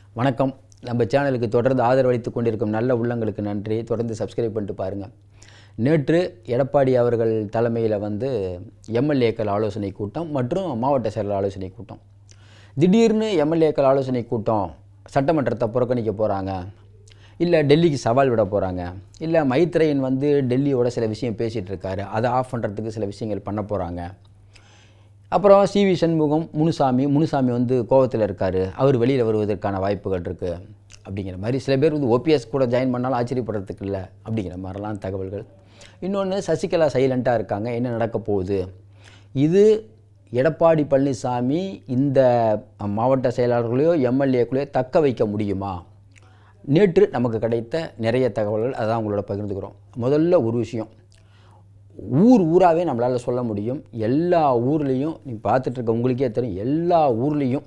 வணக்கம் நம்ம சேனலுக்கு தொடர்ந்து ஆதரவளித்து கொண்டிருக்கும் நல்ல உள்ளங்களுக்கு நன்றி தொடர்ந்து சப்ஸ்கிரைப் பண்ணிட்டு பாருங்கள் நேற்று எடப்பாடி அவர்கள் தலைமையில் வந்து எம்எல்ஏக்கள் ஆலோசனை கூட்டம் மற்றும் மாவட்ட செயலர் ஆலோசனை கூட்டம் திடீர்னு எம்எல்ஏக்கள் ஆலோசனை கூட்டம் சட்டமன்றத்தை புறக்கணிக்க போகிறாங்க இல்லை டெல்லிக்கு சவால் விட போகிறாங்க இல்லை மைத்ரேயன் வந்து டெல்லியோட சில விஷயம் பேசிகிட்டு இருக்காரு அதை ஆஃப் பண்ணுறதுக்கு சில விஷயங்கள் பண்ண போகிறாங்க அப்புறம் சி வி சண்முகம் முனுசாமி முனுசாமி வந்து கோவத்தில் இருக்கார் அவர் வெளியில் வருவதற்கான வாய்ப்புகள் இருக்குது அப்படிங்கிற மாதிரி சில பேர் வந்து ஓபிஎஸ் கூட ஜாயின் பண்ணாலும் ஆச்சரியப்படுறதுக்கு இல்லை அப்படிங்கிற மாதிரிலாம் தகவல்கள் இன்னொன்று சசிகலா சைலண்ட்டாக இருக்காங்க என்ன நடக்க போகுது இது எடப்பாடி பழனிசாமி இந்த மாவட்ட செயலாளர்களையோ எம்எல்ஏக்களையோ தக்க வைக்க முடியுமா நேற்று நமக்கு கிடைத்த நிறைய தகவல்கள் அதான் உங்களோட பகிர்ந்துக்கிறோம் முதல்ல ஒரு விஷயம் ஊர் ஊராகவே நம்மளால் சொல்ல முடியும் எல்லா ஊர்லேயும் நீங்கள் பார்த்துட்டு இருக்க உங்களுக்கே தெரியும் எல்லா ஊர்லேயும்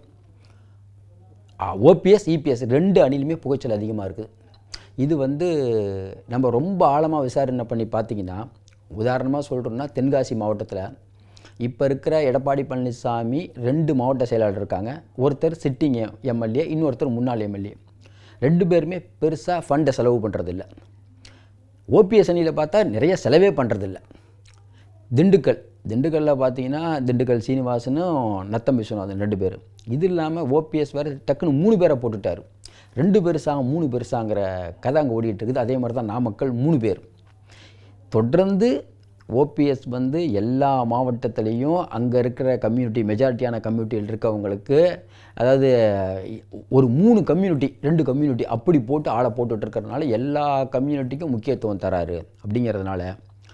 ஓபிஎஸ் இபிஎஸ் ரெண்டு அணிலுமே புகைச்சல் அதிகமாக இருக்குது இது வந்து நம்ம ரொம்ப ஆழமாக விசாரணை பண்ணி பார்த்தீங்கன்னா உதாரணமாக சொல்கிறோம்னா தென்காசி மாவட்டத்தில் இப்போ இருக்கிற எடப்பாடி பழனிசாமி ரெண்டு மாவட்ட செயலாளர் இருக்காங்க ஒருத்தர் சிட்டிங் எம்எல்ஏ இன்னொருத்தர் முன்னாள் எம்எல்ஏ ரெண்டு பேருமே பெருசாக ஃபண்டை செலவு பண்ணுறதில்ல ஓபிஎஸ் அணியில் பார்த்தா நிறைய செலவே பண்ணுறதில்ல திண்டுக்கல் திண்டுக்கல்லில் பார்த்தீங்கன்னா திண்டுக்கல் சீனிவாசனும் நத்தம் விஸ்வநாதன் ரெண்டு பேர் இது இல்லாமல் ஓபிஎஸ் வேறு டக்குன்னு மூணு பேரை போட்டுட்டார் ரெண்டு பெருசாக மூணு பெருசாங்கிற கதை அங்கே ஓடிட்டு இருக்குது அதே மாதிரி தான் நாமக்கல் மூணு பேர் தொடர்ந்து ஓபிஎஸ் வந்து எல்லா மாவட்டத்துலேயும் அங்கே இருக்கிற கம்யூனிட்டி மெஜாரிட்டியான கம்யூனிட்டியில் இருக்கவங்களுக்கு அதாவது ஒரு மூணு கம்யூனிட்டி ரெண்டு கம்யூனிட்டி அப்படி போட்டு ஆளை போட்டுட்டு இருக்கிறதுனால எல்லா கம்யூனிட்டிக்கும் முக்கியத்துவம் தராரு அப்படிங்கிறதுனால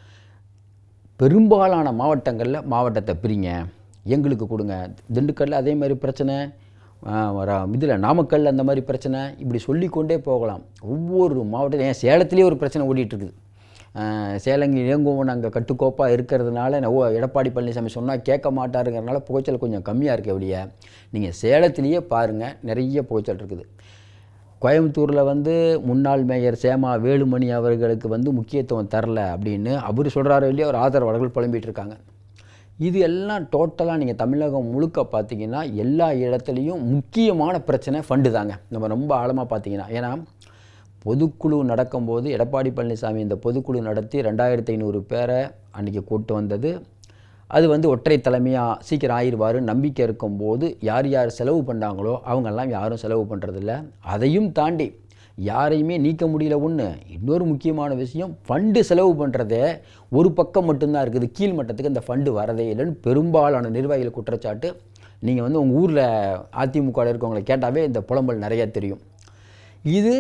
பெரும்பாலான மாவட்டங்களில் மாவட்டத்தை பிரிங்க எங்களுக்கு கொடுங்க திண்டுக்கல்லில் அதே மாதிரி பிரச்சனை இதில் நாமக்கல்ல அந்த மாதிரி பிரச்சனை இப்படி சொல்லிக்கொண்டே போகலாம் ஒவ்வொரு மாவட்டம் ஏன் சேலத்துலேயே ஒரு பிரச்சனை ஓடிட்டு இருக்குது சேலங்கி இளங்கோவன் அங்கே கட்டுக்கோப்பாக இருக்கிறதுனால ஓ எடப்பாடி பழனிசாமி சொன்னால் கேட்க மாட்டாருங்கிறதுனால புகைச்சல் கொஞ்சம் கம்மியாக இருக்க வெளியே நீங்கள் சேலத்திலேயே பாருங்கள் நிறைய புகைச்சல் இருக்குது கோயம்புத்தூரில் வந்து முன்னாள் மேயர் சேமா வேலுமணி அவர்களுக்கு வந்து முக்கியத்துவம் தரல அப்படின்னு அவர் சொல்கிறாரோ இல்லையோ அவர் ஆதரவாளர்கள் புலம்பிகிட்டு இருக்காங்க இது எல்லாம் டோட்டலாக நீங்கள் தமிழகம் முழுக்க பார்த்தீங்கன்னா எல்லா இடத்துலையும் முக்கியமான பிரச்சனை ஃபண்டு தாங்க நம்ம ரொம்ப ஆழமாக பார்த்தீங்கன்னா ஏன்னா பொதுக்குழு நடக்கும்போது எடப்பாடி பழனிசாமி இந்த பொதுக்குழு நடத்தி ரெண்டாயிரத்தி ஐநூறு பேரை அன்றைக்கி கூட்டு வந்தது அது வந்து ஒற்றை தலைமையாக சீக்கிரம் ஆயிடுவார் நம்பிக்கை இருக்கும்போது யார் யார் செலவு பண்ணாங்களோ அவங்கெல்லாம் யாரும் செலவு பண்ணுறதில்ல அதையும் தாண்டி யாரையுமே நீக்க முடியல ஒன்று இன்னொரு முக்கியமான விஷயம் ஃபண்டு செலவு பண்ணுறதே ஒரு பக்கம் மட்டும்தான் இருக்குது கீழ் மட்டத்துக்கு இந்த ஃபண்டு வரதே இல்லைன்னு பெரும்பாலான நிர்வாகிகள் குற்றச்சாட்டு நீங்கள் வந்து உங்கள் ஊரில் அதிமுகவில் இருக்கவங்களை கேட்டாவே இந்த புலம்பல் நிறையா தெரியும் இது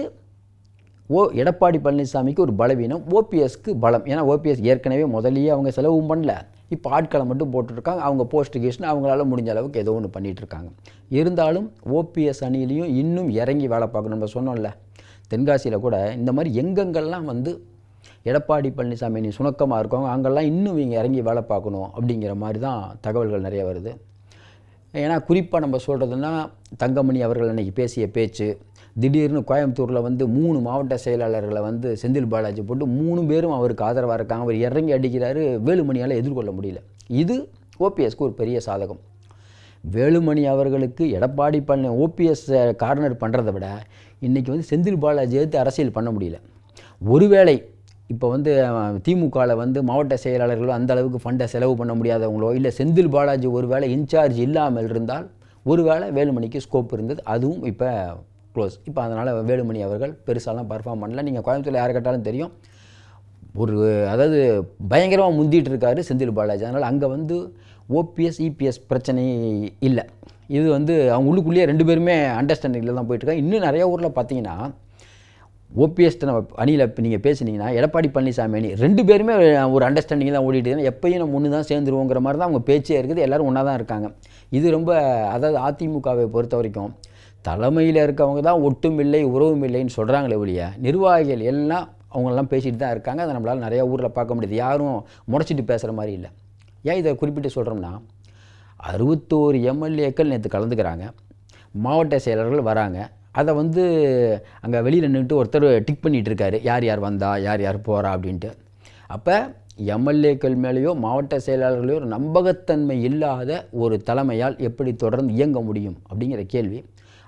ஓ எடப்பாடி பழனிசாமிக்கு ஒரு பலவீனம் ஓபிஎஸ்க்கு பலம் ஏன்னா ஓபிஎஸ் ஏற்கனவே முதலியே அவங்க செலவும் பண்ணல இப்போ ஆட்களை மட்டும் போட்டுட்ருக்காங்க அவங்க போஸ்டிகேஷன் அவங்களால முடிஞ்ச அளவுக்கு ஏதோ ஒன்று பண்ணிகிட்ருக்காங்க இருந்தாலும் ஓபிஎஸ் அணியிலையும் இன்னும் இறங்கி வேலை பார்க்கணும் நம்ம சொன்னோம்ல தென்காசியில் கூட இந்த மாதிரி எங்கெங்கெல்லாம் வந்து எடப்பாடி பழனிசாமி நீ சுணக்கமாக இருக்கவங்க அங்கெல்லாம் இன்னும் இவங்க இறங்கி வேலை பார்க்கணும் அப்படிங்கிற மாதிரி தான் தகவல்கள் நிறைய வருது ஏன்னா குறிப்பாக நம்ம சொல்கிறதுனா தங்கமணி அவர்கள் அன்றைக்கி பேசிய பேச்சு திடீர்னு கோயம்புத்தூரில் வந்து மூணு மாவட்ட செயலாளர்களை வந்து செந்தில் பாலாஜி போட்டு மூணு பேரும் அவருக்கு ஆதரவாக இருக்காங்க அவர் இறங்கி அடிக்கிறாரு வேலுமணியால் எதிர்கொள்ள முடியல இது ஓபிஎஸ்க்கு ஒரு பெரிய சாதகம் வேலுமணி அவர்களுக்கு எடப்பாடி பண்ண ஓபிஎஸ் கார்னர் பண்ணுறதை விட இன்றைக்கி வந்து செந்தில் பாலாஜி எடுத்து அரசியல் பண்ண முடியல ஒருவேளை இப்போ வந்து திமுகவில் வந்து மாவட்ட செயலாளர்களோ அந்த அளவுக்கு ஃபண்டை செலவு பண்ண முடியாதவங்களோ இல்லை செந்தில் பாலாஜி ஒருவேளை இன்சார்ஜ் இல்லாமல் இருந்தால் ஒருவேளை வேலுமணிக்கு ஸ்கோப் இருந்தது அதுவும் இப்போ க்ளோஸ் இப்போ அதனால் வேலுமணி அவர்கள் பெருசாலாம் பர்ஃபார்ம் பண்ணல நீங்கள் கோயம்புத்தூரில் யாரை கேட்டாலும் தெரியும் ஒரு அதாவது பயங்கரமாக முந்திட்டு இருக்காரு செந்தில் பாலாஜி அதனால் அங்கே வந்து ஓபிஎஸ் இபிஎஸ் பிரச்சனை இல்லை இது வந்து அவங்க உள்ளுக்குள்ளேயே ரெண்டு பேருமே அண்டர்ஸ்டாண்டிங்கில் தான் போயிட்டுருக்காங்க இன்னும் நிறைய ஊரில் பார்த்தீங்கன்னா ஓபிஎஸ் நம்ம அணியில் இப்போ நீங்கள் பேசுனீங்கன்னா எடப்பாடி பழனிசாமி அணி ரெண்டு பேருமே ஒரு அண்டர்ஸ்டாண்டிங் தான் ஓடிட்டு இருக்காங்க எப்பயும் நம்ம ஒன்று தான் சேர்ந்துருவோங்கிற மாதிரி தான் அவங்க பேச்சே இருக்குது எல்லோரும் ஒன்றா தான் இருக்காங்க இது ரொம்ப அதாவது அதிமுகவை பொறுத்த வரைக்கும் தலைமையில் இருக்கவங்க தான் ஒட்டும் இல்லை உறவும் இல்லைன்னு சொல்கிறாங்களே ஒழிய நிர்வாகிகள் எல்லாம் அவங்களெல்லாம் பேசிட்டு தான் இருக்காங்க அதை நம்மளால் நிறையா ஊரில் பார்க்க முடியுது யாரும் முடச்சிட்டு பேசுகிற மாதிரி இல்லை ஏன் இதை குறிப்பிட்டு சொல்கிறோம்னா அறுபத்தோரு எம்எல்ஏக்கள் நேற்று கலந்துக்கிறாங்க மாவட்ட செயலர்கள் வராங்க அதை வந்து அங்கே வெளியில் நின்றுட்டு ஒருத்தர் டிக் பண்ணிகிட்டு இருக்காரு யார் யார் வந்தா யார் யார் போகிறா அப்படின்ட்டு அப்போ எம்எல்ஏக்கள் மேலேயோ மாவட்ட செயலாளர்களையோ ஒரு நம்பகத்தன்மை இல்லாத ஒரு தலைமையால் எப்படி தொடர்ந்து இயங்க முடியும் அப்படிங்கிற கேள்வி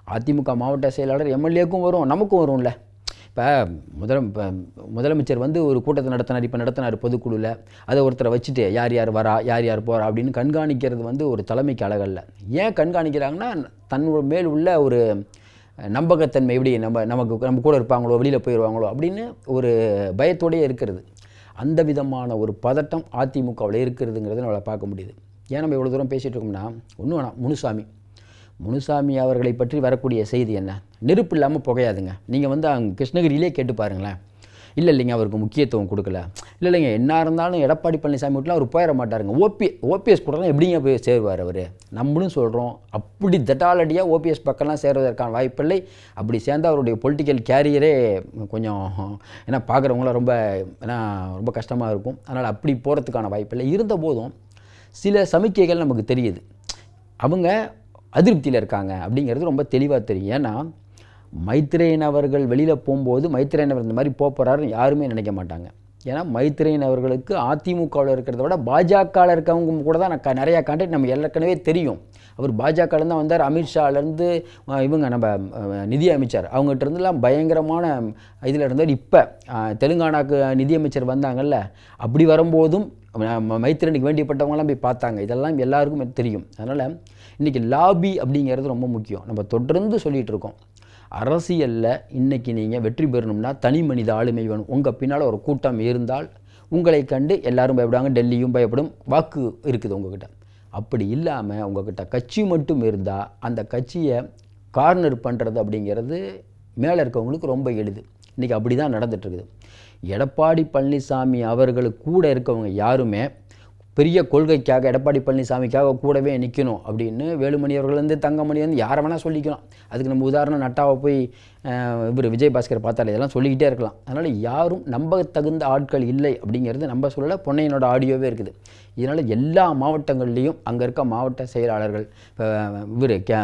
அதிமுக மாவட்ட செயலாளர் எம்எல்ஏக்கும் வரும் நமக்கும் வரும்ல இப்போ முதல இப்போ முதலமைச்சர் வந்து ஒரு கூட்டத்தை நடத்தினார் இப்போ நடத்தினார் பொதுக்குழுவில் அதை ஒருத்தரை வச்சுட்டு யார் யார் வரா யார் யார் போகிறா அப்படின்னு கண்காணிக்கிறது வந்து ஒரு தலைமைக்கு அழகல்ல ஏன் கண்காணிக்கிறாங்கன்னா தன்னோட மேல் உள்ள ஒரு நம்பகத்தன்மை எப்படி நம்ம நமக்கு நம்ம கூட இருப்பாங்களோ வெளியில் போயிடுவாங்களோ அப்படின்னு ஒரு பயத்தோடயே இருக்கிறது அந்த விதமான ஒரு பதட்டம் அதிமுகவில் இருக்கிறதுங்கிறத நம்மளால் பார்க்க முடியுது ஏன் நம்ம இவ்வளோ தூரம் பேசிகிட்டு இருக்கோம்னா ஒன்றும் வேணாம் முனுசாமி முனுசாமி அவர்களை பற்றி வரக்கூடிய செய்தி என்ன நெருப்பு இல்லாமல் புகையாதுங்க நீங்கள் வந்து அங்கே கிருஷ்ணகிரியிலே கேட்டு பாருங்களேன் இல்லை இல்லைங்க அவருக்கு முக்கியத்துவம் கொடுக்கல இல்லை இல்லைங்க என்ன இருந்தாலும் எடப்பாடி பழனிசாமி வீட்டில் அவர் போயிட மாட்டாருங்க ஓபி ஓபிஎஸ் கூட எப்படிங்க போய் சேருவார் அவர் நம்மளும் சொல்கிறோம் அப்படி தட்டாலடியாக ஓபிஎஸ் பக்கம்லாம் சேர்வதற்கான வாய்ப்பில்லை அப்படி சேர்ந்தால் அவருடைய பொலிட்டிக்கல் கேரியரே கொஞ்சம் ஏன்னா பார்க்குறவங்களாம் ரொம்ப ஏன்னா ரொம்ப கஷ்டமாக இருக்கும் அதனால் அப்படி போகிறதுக்கான வாய்ப்பில்லை இருந்த போதும் சில சமிக்கைகள் நமக்கு தெரியுது அவங்க அதிருப்தியில் இருக்காங்க அப்படிங்கிறது ரொம்ப தெளிவாக தெரியும் ஏன்னா மைத்ரேயன் அவர்கள் வெளியில் போகும்போது மைத்ரேயன் அவர் இந்த மாதிரி போக போகிறாருன்னு யாருமே நினைக்க மாட்டாங்க ஏன்னா மைத்ரேயன் அவர்களுக்கு அதிமுகவில் இருக்கிறத விட பாஜகவில் இருக்கவங்க கூட தான் நான் க- நிறையா கான்டாக்ட் நம்ம ஏற்கனவே தெரியும் அவர் பாஜகலேருந்து தான் வந்தார் அமித்ஷாலேருந்து இவங்க நம்ம அஹ், நிதி அமைச்சர் அவங்ககிட்ட இருந்தெல்லாம் பயங்கரமான இதில் இருந்தார் இப்போ தெலுங்கானாக்கு நிதியமைச்சர் வந்தாங்கல்ல அப்படி வரும்போதும் ம- மைத்திரனுக்கு வேண்டியப்பட்டவங்களாம் போய் பார்த்தாங்க இதெல்லாம் எல்லாருக்கும் தெரியும் அதனால் இன்றைக்கி லாபி அப்படிங்கிறது ரொம்ப முக்கியம் நம்ம தொடர்ந்து சொல்லிகிட்டு இருக்கோம் அரசியலில் இன்றைக்கி நீங்கள் வெற்றி பெறணும்னா தனி மனித ஆளுமை வேணும் உங்கள் பின்னால் ஒரு கூட்டம் இருந்தால் உங்களை கண்டு எல்லாரும் பயப்படுவாங்க டெல்லியும் பயப்படும் வாக்கு இருக்குது உங்ககிட்ட அப்படி இல்லாமல் உங்ககிட்ட கட்சி மட்டும் இருந்தால் அந்த கட்சியை கார்னர் பண்ணுறது அப்படிங்கிறது மேலே இருக்கவங்களுக்கு ரொம்ப எளிது இன்றைக்கி அப்படி தான் நடந்துட்டுருக்குது எடப்பாடி பழனிசாமி அவர்களுக்கு கூட இருக்கவங்க யாருமே பெரிய கொள்கைக்காக எடப்பாடி பழனிசாமிக்காக கூடவே நிற்கணும் அப்படின்னு வேலுமணி அவர்கள்லேருந்து தங்கமணி வந்து யாரை வேணால் சொல்லிக்கலாம் அதுக்கு நம்ம உதாரணம் நட்டாவை போய் அஹ், இவர் விஜயபாஸ்கர் பார்த்தாலே இதெல்லாம் சொல்லிக்கிட்டே இருக்கலாம் அதனால் யாரும் நம்பத்தகுந்த ஆட்கள் இல்லை அப்படிங்கிறது நம்ம சொல்லலை பொன்னையனோட ஆடியோவே இருக்குது இதனால் எல்லா மாவட்டங்கள்லேயும் அங்கே இருக்க மாவட்ட செயலாளர்கள் இப்போ இவர் கே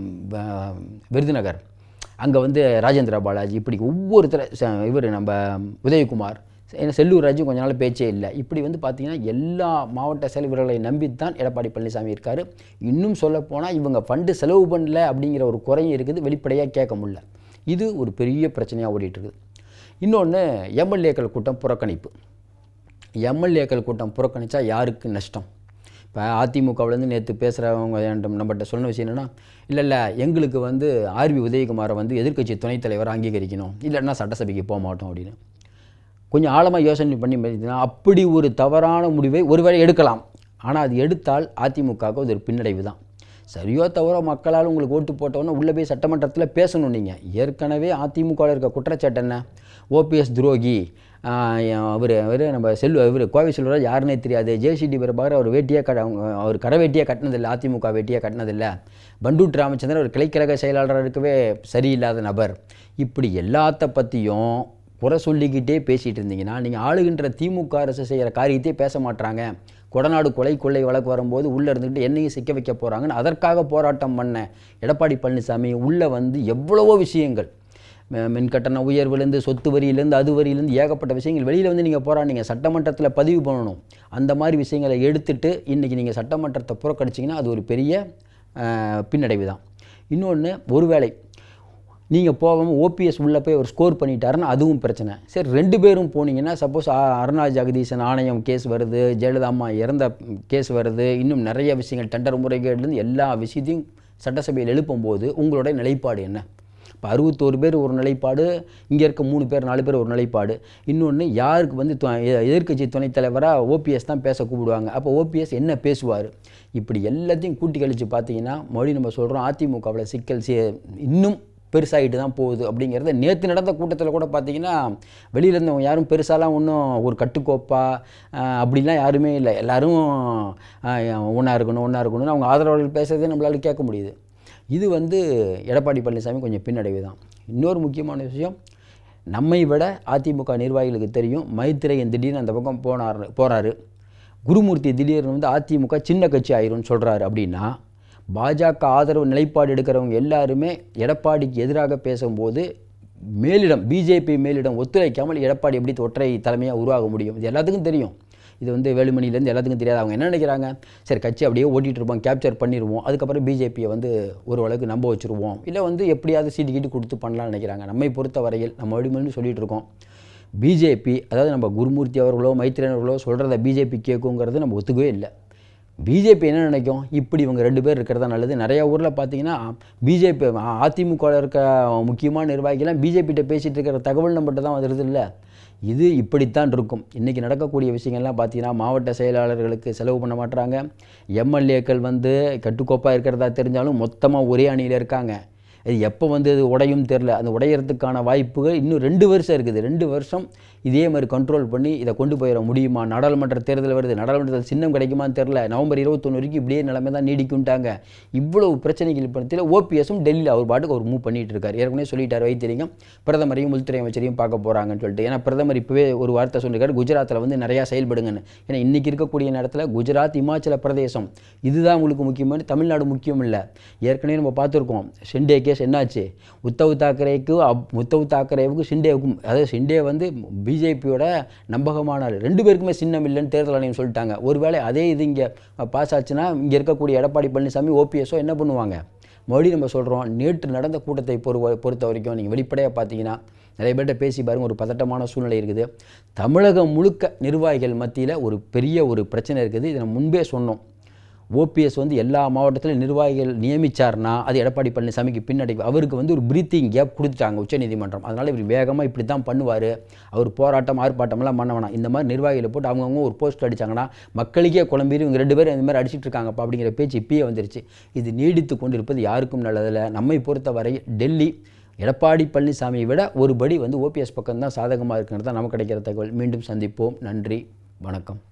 அஹ், விருதுநகர் அங்கே வந்து ராஜேந்திர பாலாஜி இப்படி ஒவ்வொருத்தர இவர் நம்ம உதயகுமார் ஏன்னா செல்லூர் ராஜு கொஞ்ச நாள் பேச்சே இல்லை இப்படி வந்து பார்த்தீங்கன்னா எல்லா மாவட்ட செயல்வர்களை நம்பித்தான் எடப்பாடி பழனிசாமி இருக்கார் இன்னும் சொல்லப்போனால் இவங்க ஃபண்டு செலவு பண்ணல அப்படிங்கிற ஒரு குறையும் இருக்குது வெளிப்படையாக கேட்க முடியல இது ஒரு பெரிய பிரச்சனையாக ஓடிட்டு இருக்குது இன்னொன்று எம்எல்ஏக்கள் கூட்டம் புறக்கணிப்பு எம்எல்ஏக்கள் கூட்டம் புறக்கணித்தா யாருக்கு நஷ்டம் இப்போ அதிமுகவிலேருந்து நேற்று பேசுகிறவங்க என்கிட்ட நம்மகிட்ட சொன்ன விஷயம் என்னென்னா இல்லை இல்லை எங்களுக்கு வந்து ஆர்வி உதயகுமாரை வந்து எதிர்க்கட்சி துணைத் தலைவரை அங்கீகரிக்கணும் இல்லைன்னா சட்டசபைக்கு போக மாட்டோம் அப்படின்னு கொஞ்சம் ஆழமாக யோசனை பண்ணி பார்த்தீங்கன்னா அப்படி ஒரு தவறான முடிவை ஒருவேளை எடுக்கலாம் ஆனால் அது எடுத்தால் அதிமுகவுக்கு அது ஒரு பின்னடைவு தான் சரியோ தவறோ மக்களால் உங்களுக்கு ஓட்டு போட்டவொன்னே உள்ளே போய் சட்டமன்றத்தில் பேசணும் நீங்கள் ஏற்கனவே அதிமுகவில் இருக்க குற்றச்சாட்டு என்ன ஓபிஎஸ் துரோகி அவர் அவர் நம்ம செல்வ இவர் கோவை செல்வராஜ் யாருன்னே தெரியாது ஜேசிடி பிரபாகர் அவர் வேட்டியாக கட்ட அவங்க அவர் கரை வேட்டியாக கட்டினதில்லை அதிமுக வேட்டியாக கட்டினதில்லை பண்டூட் ராமச்சந்திரன் ஒரு கிளைக்கழக செயலாளராக இருக்கவே சரியில்லாத நபர் இப்படி எல்லாத்த பற்றியும் குறை சொல்லிக்கிட்டே பேசிகிட்டு இருந்தீங்கன்னா நீங்கள் ஆளுகின்ற திமுக அரசு செய்கிற காரியத்தையே பேச மாட்றாங்க கொடநாடு கொலை கொள்ளை வழக்கு வரும்போது உள்ளே இருந்துக்கிட்டு என்னையும் சிக்க வைக்க போகிறாங்கன்னு அதற்காக போராட்டம் பண்ண எடப்பாடி பழனிசாமி உள்ளே வந்து எவ்வளவோ விஷயங்கள் ம- மின் கட்டண உயர்வுலேருந்து சொத்து வரியிலேருந்து அது வரியிலேருந்து ஏகப்பட்ட விஷயங்கள் வெளியில் வந்து நீங்கள் போராடிங்க சட்டமன்றத்தில் பதிவு பண்ணணும் அந்த மாதிரி விஷயங்களை எடுத்துட்டு இன்றைக்கி நீங்கள் சட்டமன்றத்தை புறக்கணிச்சிங்கன்னா அது ஒரு பெரிய அஹ், பின்னடைவு தான் இன்னொன்று ஒருவேளை நீங்கள் போகாமல் ஓபிஎஸ் உள்ளே போய் ஒரு ஸ்கோர் பண்ணிட்டாருன்னா அதுவும் பிரச்சனை சரி ரெண்டு பேரும் போனீங்கன்னா சப்போஸ் அருணா ஜெகதீசன் ஆணையம் கேஸ் வருது ஜெயலலிதா அம்மா இறந்த கேஸ் வருது இன்னும் நிறைய விஷயங்கள் டெண்டர் முறைகேடுலேருந்து எல்லா விஷயத்தையும் சட்டசபையில் எழுப்பும்போது உங்களுடைய நிலைப்பாடு என்ன இப்போ அறுபத்தோரு பேர் ஒரு நிலைப்பாடு இங்கே இருக்க மூணு பேர் நாலு பேர் ஒரு நிலைப்பாடு இன்னொன்று யாருக்கு வந்து து- எ- எதிர்க்கட்சி துணைத் தலைவராக ஓபிஎஸ் தான் பேச கூப்பிடுவாங்க அப்போ ஓபிஎஸ் என்ன பேசுவார் இப்படி எல்லாத்தையும் கூட்டி கழித்து பார்த்தீங்கன்னா மறுபடியும் நம்ம சொல்கிறோம் அதிமுகவில் சிக்கல் சி இன்னும் பெருசாகிட்டு தான் போகுது அப்படிங்கிறத நேற்று நடந்த கூட்டத்தில் கூட பார்த்தீங்கன்னா வெளியில் இருந்தவங்க யாரும் பெருசாலாம் ஒன்றும் ஒரு கட்டுக்கோப்பா ஆஹ், அப்படிலாம் யாருமே இல்லை எல்லாரும் ஒன்றா இருக்கணும் ஒன்றா இருக்கணும்னு அவங்க ஆதரவாளர்கள் பேசுறதே நம்மளால கேட்க முடியுது இது வந்து எடப்பாடி பழனிசாமி கொஞ்சம் பின்னடைவு தான் இன்னொரு முக்கியமான விஷயம் நம்மை விட அதிமுக நிர்வாகிகளுக்கு தெரியும் மைத்திரையன் திடீர்னு அந்த பக்கம் போனார் போகிறாரு குருமூர்த்தி திடீர்னு வந்து அதிமுக சின்ன கட்சி ஆயிரும்னு சொல்கிறாரு அப்படின்னா பாஜக ஆதரவு நிலைப்பாடு எடுக்கிறவங்க எல்லாருமே எடப்பாடிக்கு எதிராக பேசும்போது மேலிடம் பிஜேபி மேலிடம் ஒத்துழைக்காமல் எடப்பாடி எப்படி ஒற்றை தலைமையாக உருவாக முடியும் இது எல்லாத்துக்கும் தெரியும் இது வந்து வேலுமணிலேருந்து எல்லாத்துக்கும் தெரியாது அவங்க என்ன நினைக்கிறாங்க சரி கட்சி அப்படியே ஓட்டிகிட்டு இருப்போம் கேப்சர் பண்ணிடுவோம் அதுக்கப்புறம் பிஜேபியை வந்து ஒரு அளவுக்கு நம்ப வச்சுருவோம் இல்லை வந்து எப்படியாவது சீட்டு கீட்டு கொடுத்து பண்ணலாம்னு நினைக்கிறாங்க நம்மை பொறுத்த வரையில் நம்ம வழிமொழி சொல்லிட்டு இருக்கோம் பிஜேபி அதாவது நம்ம குருமூர்த்தி அவர்களோ மைத்திரன் அவர்களோ சொல்கிறத பிஜேபி கேட்குங்கிறது நம்ம ஒத்துக்கவே இல்லை பிஜேபி என்ன நினைக்கும் இப்படி இவங்க ரெண்டு பேர் இருக்கிறதா நல்லது நிறையா ஊரில் பார்த்தீங்கன்னா பிஜேபி அதிமுக இருக்க முக்கியமான நிர்வாகிகள்லாம் பிஜேபிகிட்ட பேசிகிட்டு இருக்கிற தகவல் நம்மகிட்ட தான் வருது இல்லை இது இப்படித்தான் இருக்கும் இன்றைக்கி நடக்கக்கூடிய விஷயங்கள்லாம் பார்த்தீங்கன்னா மாவட்ட செயலாளர்களுக்கு செலவு பண்ண மாட்டுறாங்க எம்எல்ஏக்கள் வந்து கட்டுக்கோப்பாக இருக்கிறதா தெரிஞ்சாலும் மொத்தமாக ஒரே அணியில் இருக்காங்க இது எப்போ வந்து அது உடையும் தெரில அந்த உடையறதுக்கான வாய்ப்புகள் இன்னும் ரெண்டு வருஷம் இருக்குது ரெண்டு வருஷம் இதே மாதிரி கண்ட்ரோல் பண்ணி இதை கொண்டு போயிட முடியுமா நாடாளுமன்ற தேர்தல் வருது நாடாளுமன்றத்தில் சின்னம் கிடைக்குமான்னு தெரில நவம்பர் இருபத்தொன்று வரைக்கும் இப்படியே நிலைமை தான் நீடிக்கும்ட்டாங்க இவ்வளவு பிரச்சனைகள் படத்தில் ஓபிஎஸும் டெல்லியில் அவர் பாட்டுக்கு அவர் மூவ் பண்ணிட்டு இருக்கார் ஏற்கனவே சொல்லிட்டார் வைத்தியலிங்கம் பிரதமரையும் உள்துறை அமைச்சரையும் பார்க்க போகிறாங்கன்னு சொல்லிட்டு ஏன்னா பிரதமர் இப்போவே ஒரு வார்த்தை சொல்லியிருக்காரு குஜராத்தில் வந்து நிறையா செயல்படுங்கன்னு ஏன்னா இன்றைக்கி இருக்கக்கூடிய நேரத்தில் குஜராத் இமாச்சல பிரதேசம் இதுதான் உங்களுக்கு முக்கியமான தமிழ்நாடு முக்கியம் இல்லை ஏற்கனவே நம்ம பார்த்துருக்கோம் ஷிண்டே கேஸ் என்னாச்சு உத்தவ் தாக்கரேக்கு அப் உத்தவ் தாக்கரேவுக்கும் ஷிண்டேவுக்கும் அதாவது ஷிண்டே வந்து பிஜேபியோட நம்பகமான ஆள் ரெண்டு பேருக்குமே சின்னம் இல்லைன்னு தேர்தல் ஆணையம் சொல்லிட்டாங்க ஒருவேளை அதே இது இங்கே பாஸ் ஆச்சுன்னா இங்கே இருக்கக்கூடிய எடப்பாடி பழனிசாமி ஓபிஎஸ்ஓ என்ன பண்ணுவாங்க மறுபடியும் நம்ம சொல்கிறோம் நேற்று நடந்த கூட்டத்தை பொறு பொறுத்த வரைக்கும் நீங்கள் வெளிப்படையாக பார்த்தீங்கன்னா நிறைய பேர்கிட்ட பேசி பாருங்க ஒரு பதட்டமான சூழ்நிலை இருக்குது தமிழகம் முழுக்க நிர்வாகிகள் மத்தியில் ஒரு பெரிய ஒரு பிரச்சனை இருக்குது இதை நம்ம முன்பே சொன்னோம் ஓபிஎஸ் வந்து எல்லா மாவட்டத்திலும் நிர்வாகிகள் நியமிச்சார்னா அது எடப்பாடி பழனிசாமிக்கு பின்னாடி அவருக்கு வந்து ஒரு பிரீத்திங் கேப் கொடுத்துட்டாங்க உச்சநீதிமன்றம் அதனால் இவர் வேகமாக இப்படி தான் பண்ணுவார் அவர் போராட்டம் ஆர்ப்பாட்டம்லாம் பண்ண வேணாம் இந்த மாதிரி நிர்வாகிகளை போட்டு அவங்கவுங்க ஒரு போஸ்ட் அடிச்சாங்கன்னா மக்களுக்கே குழம்பிரு இவங்க ரெண்டு பேரும் இந்த மாதிரி அடிச்சிட்டு இருக்காங்கப்பா அப்படிங்கிற பேச்சு இப்பயே வந்துருச்சு இது நீடித்து கொண்டிருப்பது யாருக்கும் நல்லதில்லை நம்மை பொறுத்தவரை டெல்லி எடப்பாடி பழனிசாமியை விட ஒரு படி வந்து ஓபிஎஸ் பக்கம் தான் சாதகமாக இருக்கிறது தான் நமக்கு கிடைக்கிற தகவல் மீண்டும் சந்திப்போம் நன்றி வணக்கம்